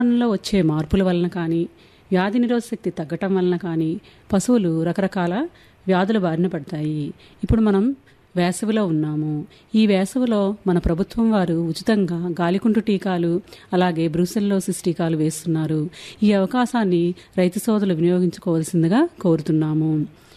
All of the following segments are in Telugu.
లో వచ్చే మార్పుల వలన కానీ వ్యాధి నిరోధక శక్తి తగ్గటం వలన కానీ పశువులు రకరకాల వ్యాధుల బారిన పడతాయి ఇప్పుడు మనం వేసవిలో ఉన్నాము ఈ వేసవిలో మన ప్రభుత్వం వారు ఉచితంగా గాలికుంటు టీకాలు అలాగే బ్రూసెల్లోసిస్ టీకాలు వేస్తున్నారు ఈ అవకాశాన్ని రైతు సోదరులు వినియోగించుకోవాల్సిందిగా కోరుతున్నాము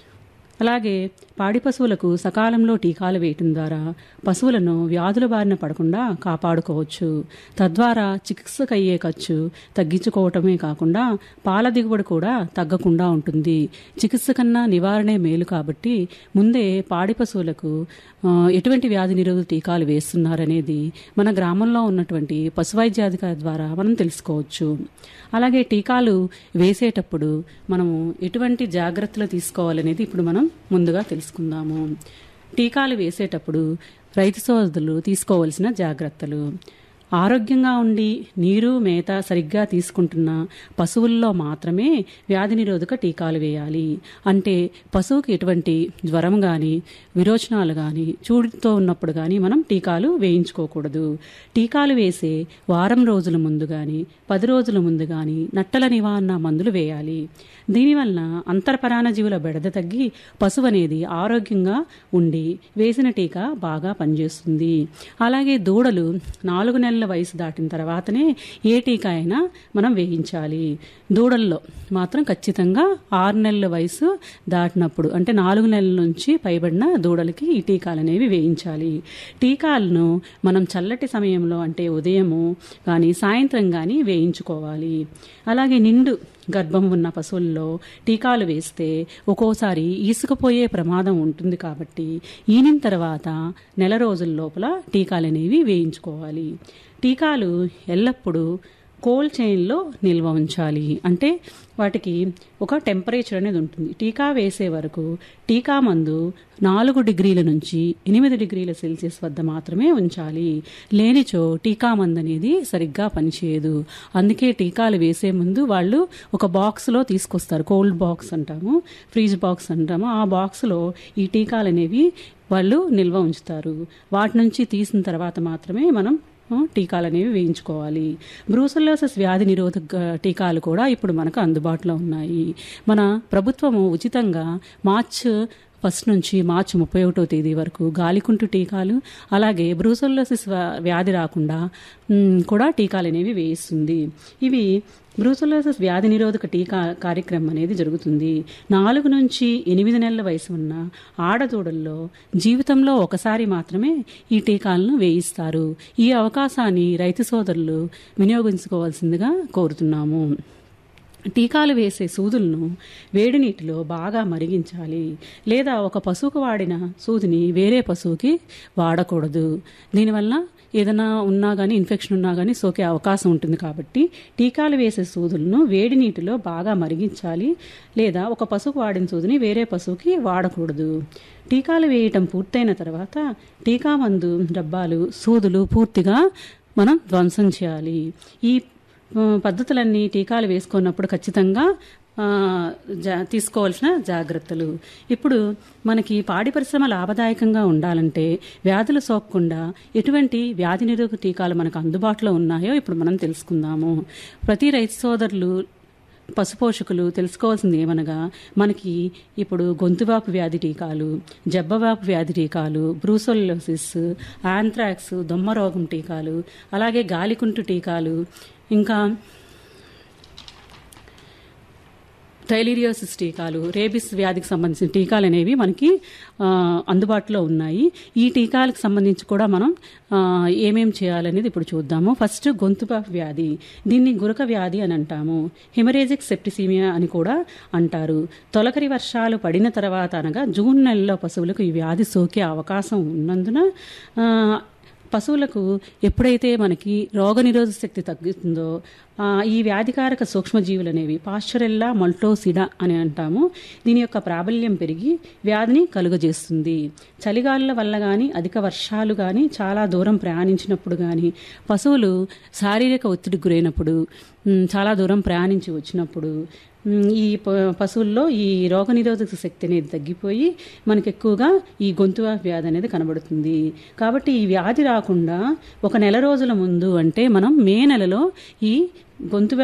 అలాగే పాడి పశువులకు సకాలంలో టీకాలు వేయటం ద్వారా పశువులను వ్యాధుల బారిన పడకుండా కాపాడుకోవచ్చు తద్వారా చికిత్సకు అయ్యే ఖర్చు తగ్గించుకోవటమే కాకుండా పాల దిగుబడి కూడా తగ్గకుండా ఉంటుంది చికిత్స కన్నా నివారణే మేలు కాబట్టి ముందే పాడి పశువులకు ఆ, ఎటువంటి వ్యాధి నిరోధక టీకాలు వేస్తున్నారనేది మన గ్రామంలో ఉన్నటువంటి పశువైద్యాధికారి ద్వారా మనం తెలుసుకోవచ్చు అలాగే టీకాలు వేసేటప్పుడు మనము ఎటువంటి జాగ్రత్తలు తీసుకోవాలనేది ఇప్పుడు మనం ముందుగా తెలుసుకుందాము టీకాలు వేసేటప్పుడు రైతు సోదరులు తీసుకోవాల్సిన జాగ్రత్తలు ఆరోగ్యంగా ఉండి నీరు మేత సరిగ్గా తీసుకుంటున్న పశువుల్లో మాత్రమే వ్యాధి నిరోధక టీకాలు వేయాలి అంటే పశువుకి ఎటువంటి జ్వరం కానీ విరోచనాలు కానీ చూడుతో ఉన్నప్పుడు కానీ మనం టీకాలు వేయించుకోకూడదు టీకాలు వేసే వారం రోజుల ముందు కానీ పది రోజుల ముందు కానీ నట్టల నివారణ మందులు వేయాలి దీనివలన అంతర్పరాణ జీవుల బెడద తగ్గి పశువు అనేది ఆరోగ్యంగా ఉండి వేసిన టీకా బాగా పనిచేస్తుంది అలాగే దూడలు నాలుగు నెలల వయసు దాటిన తర్వాతనే ఏ టీకా అయినా మనం వేయించాలి దూడల్లో మాత్రం ఖచ్చితంగా ఆరు నెలల వయసు దాటినప్పుడు అంటే నాలుగు నెలల నుంచి పైబడిన దూడలకి ఈ టీకాలు అనేవి వేయించాలి టీకాలను మనం చల్లటి సమయంలో అంటే ఉదయము కానీ సాయంత్రం కానీ వేయించుకోవాలి అలాగే నిండు గర్భం ఉన్న పశువుల్లో టీకాలు వేస్తే ఒక్కోసారి ఈసుకుపోయే ప్రమాదం ఉంటుంది కాబట్టి ఈనిన తర్వాత నెల రోజుల లోపల టీకాలు అనేవి వేయించుకోవాలి టీకాలు ఎల్లప్పుడూ కోల్డ్ చైన్లో నిల్వ ఉంచాలి అంటే వాటికి ఒక టెంపరేచర్ అనేది ఉంటుంది టీకా వేసే వరకు టీకా మందు నాలుగు డిగ్రీల నుంచి ఎనిమిది డిగ్రీల సెల్సియస్ వద్ద మాత్రమే ఉంచాలి లేనిచో టీకా మందు అనేది సరిగ్గా పనిచేయదు అందుకే టీకాలు వేసే ముందు వాళ్ళు ఒక బాక్స్లో తీసుకొస్తారు కోల్డ్ బాక్స్ అంటాము ఫ్రీజ్ బాక్స్ అంటాము ఆ బాక్స్లో ఈ టీకాలు అనేవి వాళ్ళు నిల్వ ఉంచుతారు వాటి నుంచి తీసిన తర్వాత మాత్రమే మనం ఆ, టీకాలు అనేవి వేయించుకోవాలి బ్రూసెల్లోసిస్ వ్యాధి నిరోధక టీకాలు కూడా ఇప్పుడు మనకు అందుబాటులో ఉన్నాయి మన ప్రభుత్వము ఉచితంగా మార్చ్ ఫస్ట్ నుంచి మార్చి ముప్పై ఒకటో తేదీ వరకు గాలికుంటు టీకాలు అలాగే బ్రూసెల్లోసిస్ వ్యా- వ్యాధి రాకుండా మ్, కూడా టీకాలు అనేవి వేయిస్తుంది ఇవి బ్రూసెల్లోసిస్ వ్యాధి నిరోధక టీకా కార్యక్రమం అనేది జరుగుతుంది నాలుగు నుంచి ఎనిమిది నెలల వయసు ఉన్న ఆడదూడల్లో జీవితంలో ఒకసారి మాత్రమే ఈ టీకాలను వేయిస్తారు ఈ అవకాశాన్ని రైతు సోదరులు వినియోగించుకోవాల్సిందిగా కోరుతున్నాము టీకాలు వేసే సూదులను వేడి నీటిలో బాగా మరిగించాలి లేదా ఒక పశువుకు వాడిన సూదిని వేరే పశువుకి వాడకూడదు దీనివల్ల ఏదైనా ఉన్నా కానీ ఇన్ఫెక్షన్ ఉన్నా కానీ సోకే అవకాశం ఉంటుంది కాబట్టి టీకాలు వేసే సూదులను వేడి నీటిలో బాగా మరిగించాలి లేదా ఒక పశువుకు వాడిన సూదిని వేరే పశువుకి వాడకూడదు టీకాలు వేయటం పూర్తయిన తర్వాత టీకా మందు డబ్బాలు సూదులు పూర్తిగా మనం ధ్వంసం చేయాలి ఈ ఆ, పద్ధతులన్నీ టీకాలు వేసుకున్నప్పుడు ఖచ్చితంగా ఆ, జా తీసుకోవాల్సిన జాగ్రత్తలు ఇప్పుడు మనకి పాడి పరిశ్రమ లాభదాయకంగా ఉండాలంటే వ్యాధులు సోకకుండా ఎటువంటి వ్యాధి నిరోధక టీకాలు మనకు అందుబాటులో ఉన్నాయో ఇప్పుడు మనం తెలుసుకుందాము ప్రతి రైతు సోదరులు పశుపోషకులు తెలుసుకోవాల్సింది ఏమనగా మనకి ఇప్పుడు గొంతువాపు వ్యాధి టీకాలు జబ్బవాపు వ్యాధి టీకాలు బ్రూసోలోసిస్ ఆంథ్రాక్స్ దొమ్మ రోగం టీకాలు అలాగే గాలికుంటు టీకాలు ఇంకా టైలీరియోసిస్ టీకాలు రేబిస్ వ్యాధికి సంబంధించిన టీకాలు అనేవి మనకి ఆ, అందుబాటులో ఉన్నాయి ఈ టీకాలకు సంబంధించి కూడా మనం ఆ, ఏమేం చేయాలనేది ఇప్పుడు చూద్దాము ఫస్ట్ గొంతుప వ్యాధి దీన్ని గురక వ్యాధి అని అంటాము హిమరేజిక్ సెప్టిసీమియా అని కూడా అంటారు తొలకరి వర్షాలు పడిన తర్వాత అనగా జూన్ నెలలో పశువులకు ఈ వ్యాధి సోకే అవకాశం ఉన్నందున ఆ, పశువులకు ఎప్పుడైతే మనకి రోగనిరోధక శక్తి తగ్గుతుందో ఆ, ఈ వ్యాధికారక సూక్ష్మజీవులు అనేవి పాశ్చరెల్లా మల్టోసిడా అని అంటాము దీని యొక్క ప్రాబల్యం పెరిగి వ్యాధిని కలుగజేస్తుంది చలిగాలుల వల్ల కానీ అధిక వర్షాలు కానీ చాలా దూరం ప్రయాణించినప్పుడు కానీ పశువులు శారీరక ఒత్తిడికి గురైనప్పుడు ఉమ్, చాలా దూరం ప్రయాణించి వచ్చినప్పుడు మ్, ఈ ప- పశువుల్లో ఈ రోగనిరోధక శక్తి అనేది తగ్గిపోయి మనకి ఎక్కువగా ఈ గొంతు వ్యాధి అనేది కనబడుతుంది కాబట్టి ఈ వ్యాధి రాకుండా ఒక నెల రోజుల ముందు అంటే మనం మే నెలలో ఈ గొంతు